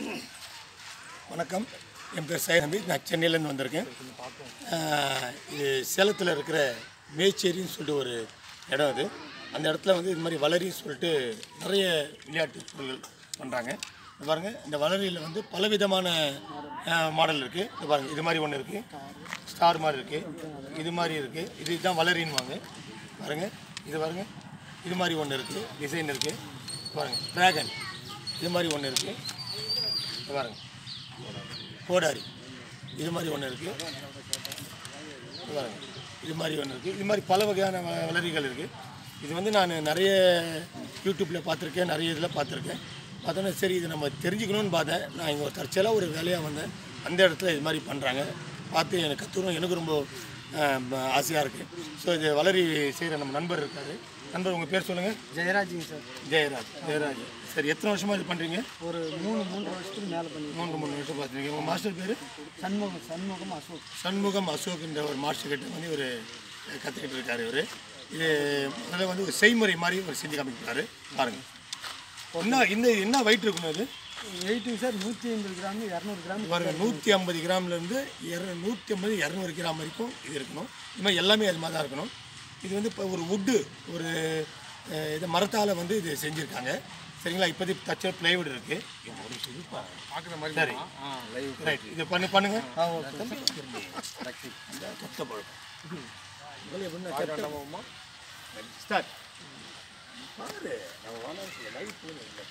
வணக்கம் என் பேர் சையத் ஹமீத் நான் சென்னையிலேருந்து வந்திருக்கேன் ஆஹ் இது சேலத்தில் இருக்கிற மேச்சேரின்னு சொல்லிட்டு ஒரு இடம் அது அந்த இடத்துல வந்து இது மாதிரி வளரின்னு சொல்லிட்டு நிறைய விளையாட்டு பொருட்கள் பண்ணுறாங்க இது பாருங்கள் இந்த வளரியில் வந்து பலவிதமான மாடல் இருக்குது இது பாருங்கள் இது மாதிரி ஒன்று இருக்குது ஸ்டார் மாதிரி இருக்குது இது மாதிரி இருக்குது இது தான் வளரின்னுவாங்க பாருங்கள் இது பாருங்கள் இது மாதிரி ஒன்று இருக்குது டிசைன் இருக்குது பாருங்கள் ட்ராகன் இது மாதிரி ஒன்று இருக்குது இது பாருங்கள் கோடாரி இது மாதிரி ஒன்று இருக்குது இது பாருங்க இது மாதிரி ஒன்று இருக்குது இது மாதிரி பல வகையான வ- வளரிகள் இருக்குது இது வந்து நான் நிறைய யூடியூப்பில் பார்த்துருக்கேன் நிறைய இதில் பார்த்துருக்கேன் பார்த்தோன்னா சரி இது நம்ம தெரிஞ்சுக்கணும்னு பார்த்தேன் நான் இங்கே ஒரு தற்செயலாக ஒரு வேலையாக வந்தேன் அந்த இடத்துல இது மாதிரி பண்ணுறாங்க பார்த்து எனக்கு கற்றுக்கணும் எனக்கு ரொம்ப ஆசையாக இருக்குது ஸோ இது வளரி செய்கிற நம்ம நண்பர் இருக்காரு நண்பர் உங்கள் பேர் சொல்லுங்கள் ஜெயராஜுங்க சார் ஜெயராஜ் ஜெயராஜ் சரி எத்தனை வருஷமாக இது பண்ணுறீங்க ஒரு மூணு மூன்று வருஷத்துக்கு மேலே பண்ணி மூன்று மூணு வருஷம் பார்த்துருக்கீங்க உங்கள் மாஸ்டர் பேர் சண்முகம் சண்முகம் அசோக் சண்முகம் அசோக்ன்ற ஒரு மாஸ்டர் கிட்ட வந்து இவர் கற்றுக்கிட்டு இருக்காரு இவர் இது அதில் வந்து ஒரு செய்முறை மாதிரி ஒரு செஞ்சு காமிக்கிறாரு பாருங்கள் என்ன இந்த என்ன வெயிட் இருக்கணும் இது வெயிட்டுங்க சார் நூற்றி ஐம்பது கிராம் இரநூறு கிராம் பாருங்கள் நூற்றி ஐம்பது கிராம்லேருந்து இர நூற்றி ஐம்பது இரநூறு கிராம் வரைக்கும் இது இருக்கணும் இது மாதிரி எல்லாமே அது மாதிரி தான் இருக்கணும் இது வந்து இப்போ ஒரு வுட்டு ஒரு அஹ், இது மரத்தால் வந்து இது செஞ்சுருக்காங்க சரிங்களா இப்போதைக்கு தச்ச பிளைவுட் இருக்குது சரி ரைட் இது பண்ணு பண்ணுங்க இந்த கத்த பழக்கம் முதல்ல எப்படின்னா கத்த- ஸ்டார்ட் பாரு நம்ம வானத்துல லைட் பண்ணுங்க இல்லை